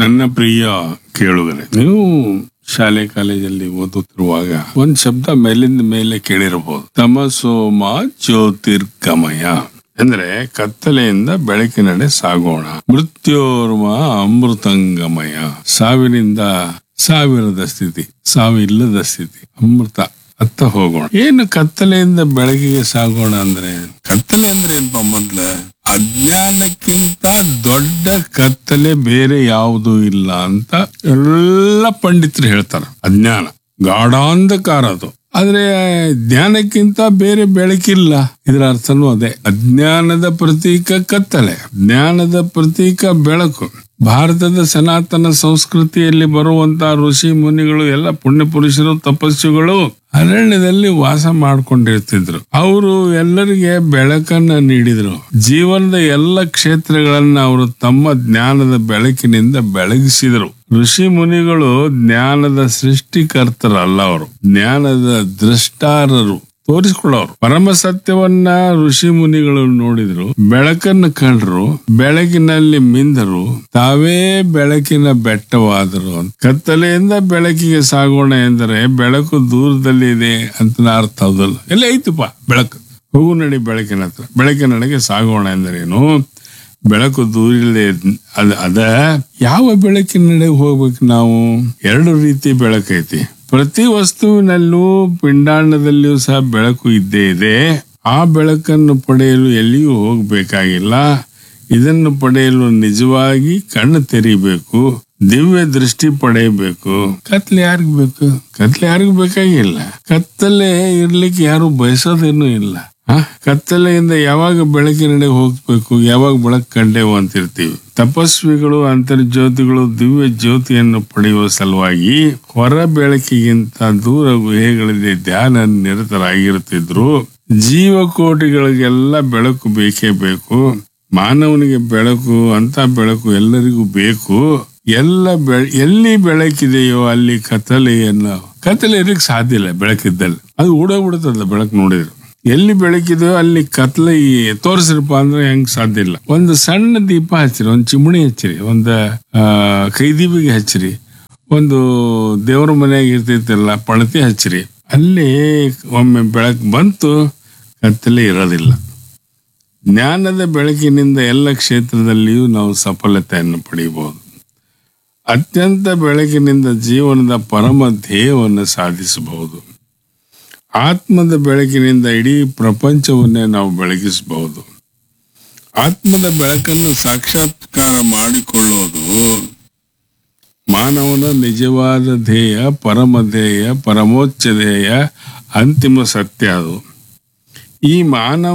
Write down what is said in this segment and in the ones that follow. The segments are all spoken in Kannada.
ನನ್ನ ಪ್ರಿಯ ಕೇಳುಗರೆ ನೀವು ಶಾಲೆ ಕಾಲೇಜಲ್ಲಿ ಓದುತ್ತಿರುವಾಗ ಒಂದ್ ಶಬ್ದ ಮೇಲಿಂದ ಮೇಲೆ ಕೇಳಿರಬಹುದು ತಮಸೋಮ ಜ್ಯೋತಿರ್ಗಮಯ ಅಂದ್ರೆ ಕತ್ತಲೆಯಿಂದ ಬೆಳಕಿನಡೆ ಸಾಗೋಣ ಮೃತ್ಯೋರ್ಮ ಅಮೃತಂಗಮಯ ಸಾವಿನಿಂದ ಸಾವಿರದ ಸ್ಥಿತಿ ಸಾವಿಲ್ಲದ ಸ್ಥಿತಿ ಅಮೃತ ಅತ್ತ ಹೋಗೋಣ ಏನು ಕತ್ತಲೆಯಿಂದ ಬೆಳಕಿಗೆ ಸಾಗೋಣ ಅಂದ್ರೆ ಕತ್ತಲೆ ಅಂದ್ರೆ ಏನ್ಪ ಮೊದ್ಲ ಅಜ್ಞಾನಕ್ಕಿಂತ ದೊಡ್ಡ ಕತ್ತಲೆ ಬೇರೆ ಯಾವುದು ಇಲ್ಲ ಅಂತ ಎಲ್ಲ ಪಂಡಿತರು ಹೇಳ್ತಾರ ಅಜ್ಞಾನ ಗಾಢಾಂಧಕಾರ ಅದು ಆದ್ರೆ ಜ್ಞಾನಕ್ಕಿಂತ ಬೇರೆ ಬೆಳಕಿಲ್ಲ ಇದರ ಅರ್ಥನೂ ಅದೇ ಅಜ್ಞಾನದ ಪ್ರತೀಕ ಕತ್ತಲೆ ಜ್ಞಾನದ ಪ್ರತೀಕ ಬೆಳಕು ಭಾರತದ ಸನಾತನ ಸಂಸ್ಕೃತಿಯಲ್ಲಿ ಬರುವಂತ ಋಷಿ ಮುನಿಗಳು ಎಲ್ಲ ಪುಣ್ಯ ಪುರುಷರು ತಪಸ್ಸುಗಳು ಅರಣ್ಯದಲ್ಲಿ ವಾಸ ಮಾಡ್ಕೊಂಡಿರ್ತಿದ್ರು ಅವರು ಎಲ್ಲರಿಗೆ ಬೆಳಕನ್ನ ನೀಡಿದ್ರು ಜೀವನದ ಎಲ್ಲ ಕ್ಷೇತ್ರಗಳನ್ನ ಅವರು ತಮ್ಮ ಜ್ಞಾನದ ಬೆಳಕಿನಿಂದ ಬೆಳಗಿಸಿದರು ಋಷಿ ಮುನಿಗಳು ಜ್ಞಾನದ ಸೃಷ್ಟಿಕರ್ತರಲ್ಲ ಅವರು ಜ್ಞಾನದ ದೃಷ್ಟಾರರು ತೋರಿಸ್ಕೊಳ್ಳೋರು ಪರಮ ಸತ್ಯವನ್ನ ಋಷಿ ಮುನಿಗಳು ನೋಡಿದ್ರು ಬೆಳಕನ್ನು ಕಂಡ್ರು ಬೆಳಕಿನಲ್ಲಿ ಮಿಂದರು ತಾವೇ ಬೆಳಕಿನ ಬೆಟ್ಟವಾದರು ಅಂತ ಕತ್ತಲೆಯಿಂದ ಬೆಳಕಿಗೆ ಸಾಗೋಣ ಎಂದರೆ ಬೆಳಕು ದೂರದಲ್ಲಿ ಇದೆ ಅಂತ ಅರ್ಥ ಹೌದಲ್ಲ ಎಲ್ಲ ಐತಪ್ಪ ಬೆಳಕು ಹೋಗು ನಡಿ ಬೆಳಕಿನ ಹತ್ರ ಬೆಳಕಿನ ನಡೆಗೆ ಸಾಗೋಣ ಎಂದರೇನು ಬೆಳಕು ದೂರಿಲ್ಲದೆ ಅದ ಅದ ಯಾವ ಬೆಳಕಿನ ನಡೆಗೆ ಹೋಗ್ಬೇಕು ನಾವು ಎರಡು ರೀತಿ ಬೆಳಕೈತಿ ಪ್ರತಿ ವಸ್ತುವಿನಲ್ಲೂ ಪಿಂಡಾಂಡದಲ್ಲಿಯೂ ಸಹ ಬೆಳಕು ಇದ್ದೇ ಇದೆ ಆ ಬೆಳಕನ್ನು ಪಡೆಯಲು ಎಲ್ಲಿಯೂ ಹೋಗ್ಬೇಕಾಗಿಲ್ಲ ಇದನ್ನು ಪಡೆಯಲು ನಿಜವಾಗಿ ಕಣ್ಣು ತೆರಿಬೇಕು ದಿವ್ಯ ದೃಷ್ಟಿ ಪಡೆಯಬೇಕು ಕತ್ಲೆ ಯಾರಿಗ್ ಬೇಕು ಕತ್ಲೆ ಯಾರಿಗೂ ಬೇಕಾಗಿಲ್ಲ ಕತ್ತಲೆ ಇರ್ಲಿಕ್ಕೆ ಯಾರು ಬಯಸೋದೇನು ಇಲ್ಲ ಹ? ಕತ್ತಲೆಯಿಂದ ಯಾವಾಗ ಬೆಳಕಿನಡೆ ಹೋಗ್ಬೇಕು ಯಾವಾಗ ಬೆಳಕು ಕಂಡೆವು ಅಂತಿರ್ತೀವಿ ತಪಸ್ವಿಗಳು ಅಂತರ್ಜ್ಯೋತಿಗಳು ದಿವ್ಯ ಜ್ಯೋತಿಯನ್ನು ಪಡೆಯುವ ಸಲುವಾಗಿ ಹೊರ ಬೆಳಕಿಗಿಂತ ದೂರ ಗುಹೆಗಳಲ್ಲಿ ಧ್ಯಾನ ನಿರತರಾಗಿರುತ್ತಿದ್ರು ಜೀವಕೋಟಿಗಳಿಗೆಲ್ಲ ಬೆಳಕು ಬೇಕೇ ಬೇಕು ಮಾನವನಿಗೆ ಬೆಳಕು ಅಂತ ಬೆಳಕು ಎಲ್ಲರಿಗೂ ಬೇಕು ಎಲ್ಲ ಬೆಳ ಎಲ್ಲಿ ಬೆಳಕಿದೆಯೋ ಅಲ್ಲಿ ಕತ್ತಲೆಯನ್ನು ಕತ್ತಲೆ ಇರಲಿಕ್ಕೆ ಸಾಧ್ಯ ಇಲ್ಲ ಬೆಳಕಿದ್ದಲ್ಲಿ ಅದು ಓಡೋಗ್ಬಿಡುತ್ತದ ಬೆಳಕು ನೋಡಿದ್ರು ಎಲ್ಲಿ ಬೆಳಕಿದೆಯೋ ಅಲ್ಲಿ ಕತ್ಲೆ ತೋರಿಸ್ರಪ್ಪ ಅಂದ್ರೆ ಹೆಂಗ್ ಸಾಧ್ಯ ಇಲ್ಲ ಒಂದು ಸಣ್ಣ ದೀಪ ಹಚ್ಚಿರಿ ಒಂದು ಚಿಮಣಿ ಹಚ್ಚಿರಿ ಒಂದು ಆ, ಕೈದೀಪಿಗೆ ಹಚ್ಚಿರಿ ಒಂದು ದೇವ್ರ ಮನೆಯಾಗ ಇರ್ತೈತಲ್ಲ ಪಣತಿ ಹಚ್ಚಿರಿ ಅಲ್ಲಿ ಒಮ್ಮೆ ಬೆಳಕು ಬಂತು ಕತ್ತಲೆ ಇರೋದಿಲ್ಲ ಜ್ಞಾನದ ಬೆಳಕಿನಿಂದ ಎಲ್ಲ ಕ್ಷೇತ್ರದಲ್ಲಿಯೂ ನಾವು ಸಫಲತೆಯನ್ನು ಪಡೆಯಬಹುದು ಅತ್ಯಂತ ಬೆಳಕಿನಿಂದ ಜೀವನದ ಪರಮ ಧ್ಯೇಯವನ್ನು ಸಾಧಿಸಬಹುದು ಆತ್ಮದ ಬೆಳಕಿನಿಂದ ಇಡೀ ಪ್ರಪಂಚವನ್ನೇ ನಾವು ಬೆಳಗಿಸಬಹುದು ಆತ್ಮದ ಬೆಳಕನ್ನು ಸಾಕ್ಷಾತ್ಕಾರ ಮಾಡಿಕೊಳ್ಳುವುದು ಮಾನವನ ನಿಜವಾದ ಧ್ಯೇಯ ಪರಮ ಧ್ಯೇಯ ಪರಮೋಚ್ಚ ಧ್ಯೇಯ ಅಂತಿಮ ಸತ್ಯ ಅದು ಈ ಮಾನವ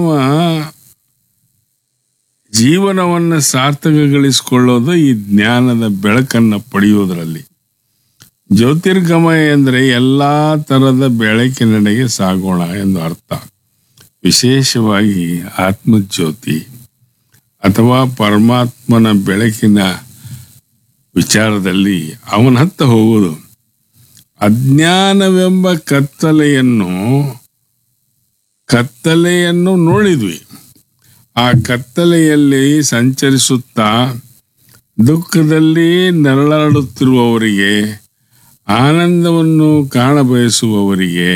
ಜೀವನವನ್ನು ಸಾರ್ಥಕಗೊಳಿಸಿಕೊಳ್ಳೋದು ಈ ಜ್ಞಾನದ ಬೆಳಕನ್ನು ಪಡೆಯುವುದರಲ್ಲಿ ಜ್ಯೋತಿರ್ಗಮಯ ಎಂದರೆ ಎಲ್ಲಾ ತರದ ಬೆಳಕಿನೆಡೆಗೆ ಸಾಗೋಣ ಎಂದು ಅರ್ಥ ವಿಶೇಷವಾಗಿ ಆತ್ಮಜ್ಯೋತಿ ಅಥವಾ ಪರಮಾತ್ಮನ ಬೆಳಕಿನ ವಿಚಾರದಲ್ಲಿ ಅವನ ಹತ್ತ ಹೋಗುವುದು ಅಜ್ಞಾನವೆಂಬ ಕತ್ತಲೆಯನ್ನು ಕತ್ತಲೆಯನ್ನು ನೋಡಿದ್ವಿ ಆ ಕತ್ತಲೆಯಲ್ಲಿ ಸಂಚರಿಸುತ್ತಾ ದುಃಖದಲ್ಲಿ ನರಳಾಡುತ್ತಿರುವವರಿಗೆ ಆನಂದವನ್ನು ಕಾಣಬಯಸುವವರಿಗೆ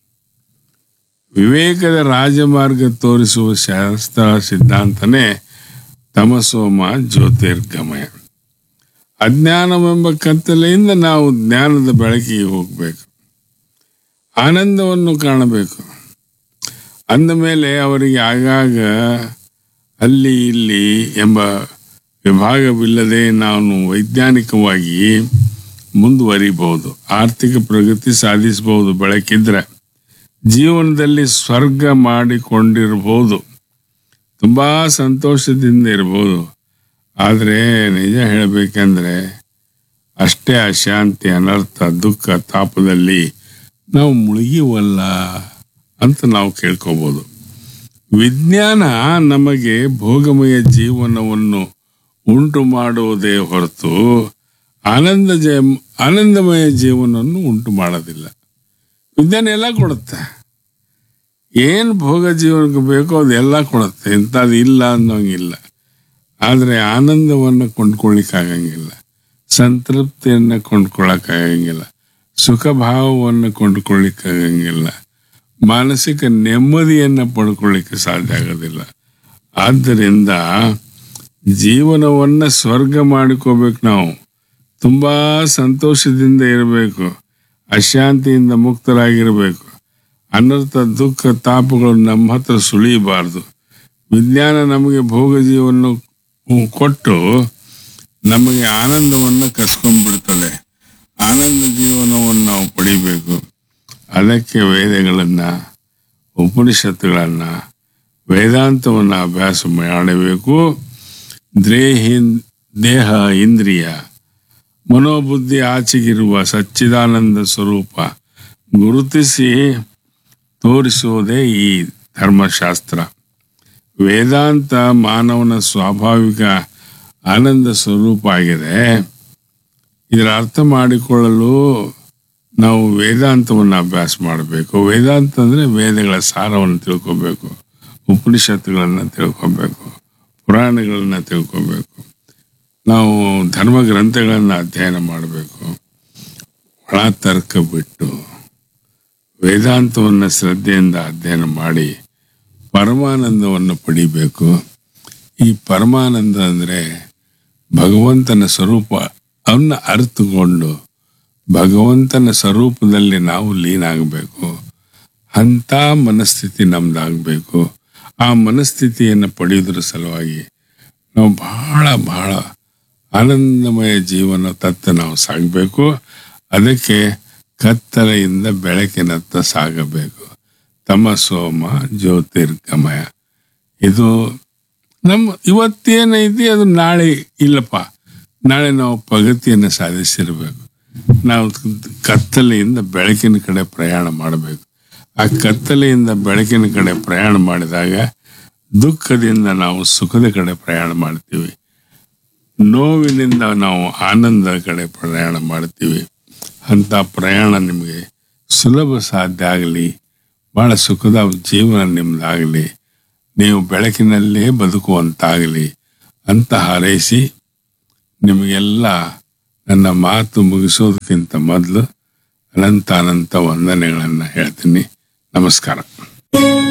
ವಿವೇಕದ ರಾಜಮಾರ್ಗ ತೋರಿಸುವ ಶಾಸ್ತ್ರ ಸಿದ್ಧಾಂತನೇ ತಮಸೋಮ ಜ್ಯೋತಿರ್ಗಮಯ ಅಜ್ಞಾನವೆಂಬ ಕತ್ತಲೆಯಿಂದ ನಾವು ಜ್ಞಾನದ ಬೆಳಕಿಗೆ ಹೋಗಬೇಕು ಆನಂದವನ್ನು ಕಾಣಬೇಕು ಅಂದ ಮೇಲೆ ಅವರಿಗೆ ಆಗಾಗ ಅಲ್ಲಿ ಇಲ್ಲಿ ಎಂಬ ವಿಭಾಗವಿಲ್ಲದೆ ನಾನು ವೈಜ್ಞಾನಿಕವಾಗಿ ಮುಂದುವರಿಬಹುದು ಆರ್ಥಿಕ ಪ್ರಗತಿ ಸಾಧಿಸಬಹುದು ಬೆಳಕಿದ್ರೆ ಜೀವನದಲ್ಲಿ ಸ್ವರ್ಗ ಮಾಡಿಕೊಂಡಿರಬಹುದು ತುಂಬಾ ಸಂತೋಷದಿಂದ ಇರಬಹುದು ಆದರೆ ನಿಜ ಹೇಳಬೇಕಂದ್ರೆ ಅಷ್ಟೇ ಅಶಾಂತಿ ಅನರ್ಥ ದುಃಖ ತಾಪದಲ್ಲಿ ನಾವು ಮುಳುಗಿವಲ್ಲ ಅಂತ ನಾವು ಕೇಳ್ಕೋಬಹುದು ವಿಜ್ಞಾನ ನಮಗೆ ಭೋಗಮಯ ಜೀವನವನ್ನು ಉಂಟು ಮಾಡುವುದೇ ಹೊರತು ಆನಂದ ಜಯ ಆನಂದಮಯ ಜೀವನವನ್ನು ಉಂಟು ಮಾಡೋದಿಲ್ಲ ವಿಜ್ಞಾನ ಎಲ್ಲ ಕೊಡುತ್ತೆ ಏನ್ ಭೋಗ ಜೀವನಕ್ಕೆ ಬೇಕೋ ಅದೆಲ್ಲ ಕೊಡುತ್ತೆ ಇಂಥದ್ದು ಇಲ್ಲ ಅನ್ನೋಂಗಿಲ್ಲ ಆದರೆ ಆನಂದವನ್ನು ಕೊಂಡ್ಕೊಳ್ಳಿಕ್ಕಾಗಂಗಿಲ್ಲ ಸಂತೃಪ್ತಿಯನ್ನು ಕೊಂಡ್ಕೊಳ್ಳೋಕ್ಕಾಗಂಗಿಲ್ಲ ಸುಖ ಭಾವವನ್ನು ಕೊಂಡ್ಕೊಳ್ಳಿಕ್ಕಾಗಂಗಿಲ್ಲ ಮಾನಸಿಕ ನೆಮ್ಮದಿಯನ್ನು ಪಡ್ಕೊಳ್ಳಿಕ್ಕೆ ಸಾಧ್ಯ ಆಗೋದಿಲ್ಲ ಆದ್ದರಿಂದ ಜೀವನವನ್ನು ಸ್ವರ್ಗ ಮಾಡಿಕೋಬೇಕು ನಾವು ತುಂಬ ಸಂತೋಷದಿಂದ ಇರಬೇಕು ಅಶಾಂತಿಯಿಂದ ಮುಕ್ತರಾಗಿರಬೇಕು ಅನರ್ಥ ದುಃಖ ತಾಪಗಳು ನಮ್ಮ ಹತ್ರ ಸುಳಿಯಬಾರ್ದು ವಿಜ್ಞಾನ ನಮಗೆ ಭೋಗ ಜೀವನ ಕೊಟ್ಟು ನಮಗೆ ಆನಂದವನ್ನು ಕಸ್ಕೊಂಡ್ಬಿಡ್ತದೆ ಆನಂದ ಜೀವನವನ್ನು ನಾವು ಪಡಿಬೇಕು ಅದಕ್ಕೆ ವೇದಗಳನ್ನು ಉಪನಿಷತ್ತುಗಳನ್ನು ವೇದಾಂತವನ್ನು ಅಭ್ಯಾಸ ಮಾಡಬೇಕು ದೇಹಿ ದೇಹ ಇಂದ್ರಿಯ ಮನೋಬುದ್ಧಿ ಆಚೆಗಿರುವ ಸಚ್ಚಿದಾನಂದ ಸ್ವರೂಪ ಗುರುತಿಸಿ ತೋರಿಸುವುದೇ ಈ ಧರ್ಮಶಾಸ್ತ್ರ ವೇದಾಂತ ಮಾನವನ ಸ್ವಾಭಾವಿಕ ಆನಂದ ಸ್ವರೂಪ ಆಗಿದೆ ಇದರ ಅರ್ಥ ಮಾಡಿಕೊಳ್ಳಲು ನಾವು ವೇದಾಂತವನ್ನು ಅಭ್ಯಾಸ ಮಾಡಬೇಕು ವೇದಾಂತ ಅಂದರೆ ವೇದಗಳ ಸಾರವನ್ನು ತಿಳ್ಕೊಬೇಕು ಉಪನಿಷತ್ತುಗಳನ್ನು ತಿಳ್ಕೊಬೇಕು ಪುರಾಣಗಳನ್ನು ತಿಳ್ಕೊಬೇಕು ನಾವು ಧರ್ಮ ಗ್ರಂಥಗಳನ್ನು ಅಧ್ಯಯನ ಮಾಡಬೇಕು ಒಳ ತರ್ಕ ಬಿಟ್ಟು ವೇದಾಂತವನ್ನು ಶ್ರದ್ಧೆಯಿಂದ ಅಧ್ಯಯನ ಮಾಡಿ ಪರಮಾನಂದವನ್ನು ಪಡಿಬೇಕು ಈ ಪರಮಾನಂದ ಅಂದರೆ ಭಗವಂತನ ಸ್ವರೂಪ ಅವನ್ನ ಅರ್ಥಕೊಂಡು ಭಗವಂತನ ಸ್ವರೂಪದಲ್ಲಿ ನಾವು ಲೀನ ಆಗಬೇಕು ಅಂಥ ಮನಸ್ಥಿತಿ ನಮ್ದಾಗಬೇಕು ಆ ಮನಸ್ಥಿತಿಯನ್ನು ಪಡೆಯೋದ್ರ ಸಲುವಾಗಿ ನಾವು ಬಹಳ ಬಹಳ ಆನಂದಮಯ ಜೀವನ ತತ್ತ ನಾವು ಸಾಗಬೇಕು ಅದಕ್ಕೆ ಕತ್ತಲೆಯಿಂದ ಬೆಳಕಿನತ್ತ ಸಾಗಬೇಕು ತಮ ಸೋಮ ಜ್ಯೋತಿರ್ಗಮಯ ಇದು ನಮ್ಮ ಇವತ್ತೇನೈತಿ ಅದು ನಾಳೆ ಇಲ್ಲಪ್ಪ ನಾಳೆ ನಾವು ಪ್ರಗತಿಯನ್ನು ಸಾಧಿಸಿರ್ಬೇಕು ನಾವು ಕತ್ತಲೆಯಿಂದ ಬೆಳಕಿನ ಕಡೆ ಪ್ರಯಾಣ ಮಾಡಬೇಕು ಆ ಕತ್ತಲೆಯಿಂದ ಬೆಳಕಿನ ಕಡೆ ಪ್ರಯಾಣ ಮಾಡಿದಾಗ ದುಃಖದಿಂದ ನಾವು ಸುಖದ ಕಡೆ ಪ್ರಯಾಣ ಮಾಡ್ತೀವಿ ನೋವಿನಿಂದ ನಾವು ಆನಂದ ಕಡೆ ಪ್ರಯಾಣ ಮಾಡ್ತೀವಿ ಅಂಥ ಪ್ರಯಾಣ ನಿಮಗೆ ಸುಲಭ ಸಾಧ್ಯ ಆಗಲಿ ಭಾಳ ಸುಖದ ಜೀವನ ನಿಮ್ಮದಾಗಲಿ ನೀವು ಬೆಳಕಿನಲ್ಲೇ ಬದುಕುವಂತಾಗಲಿ ಅಂತ ಹಾರೈಸಿ ನಿಮಗೆಲ್ಲ ನನ್ನ ಮಾತು ಮುಗಿಸೋದಕ್ಕಿಂತ ಮೊದಲು ಅನಂತ ಅನಂತ ವಂದನೆಗಳನ್ನು ಹೇಳ್ತೀನಿ ನಮಸ್ಕಾರ